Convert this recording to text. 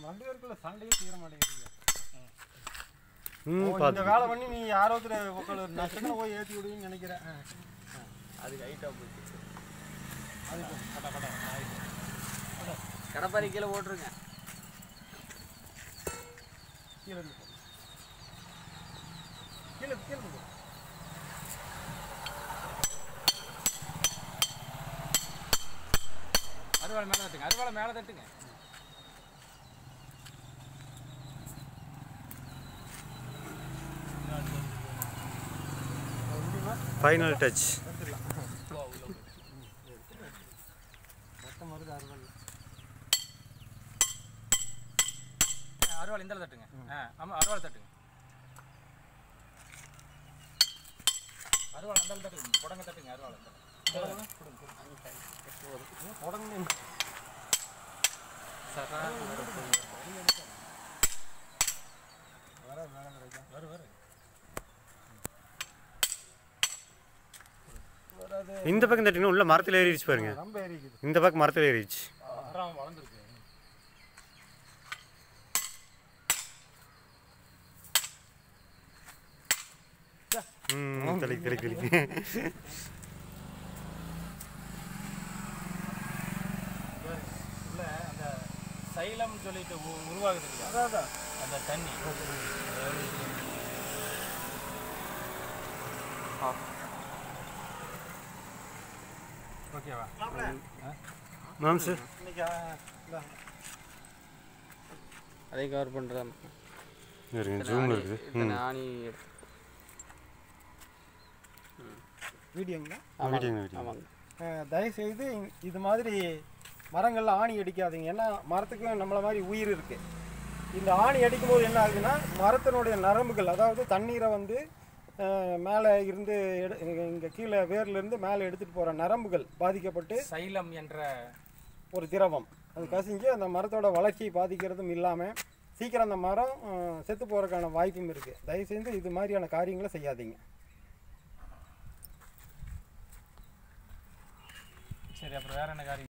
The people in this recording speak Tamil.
ரெண்டு பேருக்குள்ள சண்டையே தீர மாட்டேங்குது ம் இந்த பார்த்து வேலை பண்ணி நீ யாரோ ஒருத்தர் உட்காந்து நஷ்டங்களை போய் ஏற்றி விடுவீங்கன்னு நினைக்கிறேன் ஆ. அதுக்கு ஹைட்டாக போச்சு அது இப்போ கட்ட கட்ட ஆயிடுச்சு. கடப்பாரி கீழே போட்டுருங்க கீழே இருந்து போ. கீழே கீழே இருந்து போ. அறுவாளை மேலே தட்டுங்க அறுவாளை மேலே தட்டுங்க அது முடியுமா ஃபைனல் டச் மொத்தம் வருது அறுபது அறுவாள் இந்த தட்டுங்க ஆ ஆமாம் அறுவாள் தட்டுங்க அறுவாள் அந்த தட்டுங்க புடங்க தட்டுங்க அறுவாள் உடனே வர வேலை கிடைக்கும் வரும் வரும் வராது இந்த பக்கம் தட்டினா உள்ள மரத்தில் ஏறிடுச்சு பாருங்க ரொம்ப ஏறிக்குது இந்த பக்கம் மரத்தில் ஏறிடுச்சு மரம் வளர்ந்துருக்கு ம் தெளிக்கு தெளிக்கு தெளிக்கு உள்ள அந்த சைலம் சொல்லிட்டு உ- உருவாகுது இல்லையா அதான் அதான் அந்த தண்ணி ஓகேவா மேம் சார் இன்னைக்கு ஆ, இந்தா. அதை கவர் பண்ணுறேன் இருங்க ஜூம் இருக்குது ம் ஆணி வீடியோங்களா வீடியோங்க வீடியோ ஆமாங்க அஹ், தயவுசெய்து இ- இது மாதிரி மரங்கள்ல ஆணி அடிக்காதீங்க ஏன்னா மரத்துக்கும் நம்மள மாதிரி உயிர் இருக்கு இந்த ஆணி அடிக்கும்போது என்ன ஆகுதுன்னா மரத்தினுடைய நரம்புகள் அதாவது தண்ணீரை வந்து மேலே இருந்து எடு இங்கே கீழே வேர்ல இருந்து மேலே எடுத்துகிட்டு போகிற நரம்புகள் பாதிக்கப்பட்டு சைலம் என்ற ஒரு திரவம் அது கசிஞ்சு அந்த மரத்தோட வளர்ச்சியை பாதிக்கிறதும் இல்லாமல் சீக்கிரம் அந்த மரம் அஹ், செத்து போகிறதுக்கான வாய்ப்பும் இருக்குது தயவுசெய்து இது மாதிரியான காரியங்களை செய்யாதீங்க சரி அப்புறம் வேற என்ன காரியம்